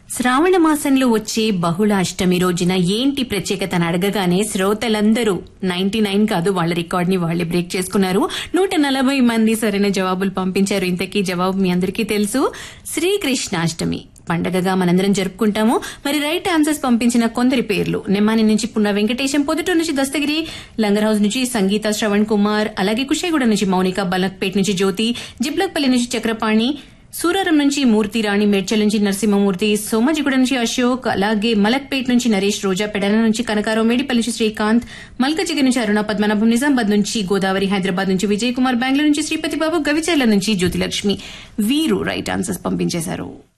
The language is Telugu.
శ్రావణ మాసంలో వచ్చే బహుళ అష్టమి రోజున ఏంటి ప్రత్యేకత అని అడగగానే శ్రోతలందరూ నైన్టీ నైన్ కాదు వాళ్ళ రికార్డ్ ని వాళ్ళే బ్రేక్ చేసుకున్నారు నూట నలభై మంది సరైన జవాబులు పంపించారు ఇంతకీ జవాబు మీ అందరికీ తెలుసు శ్రీకృష్ణాష్టమి పండగగా మనందరం జరుపుకుంటాము మరి రైట్ ఆన్సర్స్ పంపించిన కొందరి పేర్లు నెమ్మాని నుంచి పున్న వెంకటేశం పొదుటూరు నుంచి దస్తగిరి లంగర్హౌస్ నుంచి సంగీత శ్రవణ్ కుమార్ అలాగే కుషేగూడ నుంచి మౌనిక బలక్పేట్ నుంచి జ్యోతి జిబ్లక్పల్లి నుంచి చక్రపాణి సూరారం నుంచి మూర్తి రాణి మేడ్చల్ నుంచి నరసింహమూర్తి సోమాజిగూడ నుంచి అశోక్ అలాగే మలక్పేట్ నుంచి నరేష్ రోజా పెడన నుంచి కనకారావు మేడిపల్లి నుంచి శ్రీకాంత్ మల్కజిగి నుంచి అరుణ పద్మనాభం నిజామాబాద్ నుంచి గోదావరి హైదరాబాద్ నుంచి విజయ్ కుమార్ బెంగళూరు నుంచి శ్రీపతి బాబు గవిచర్ల నుంచి జ్యోతిలక్ష్మి వీరు రైట్ ఆన్సర్స్ పంపించేశారు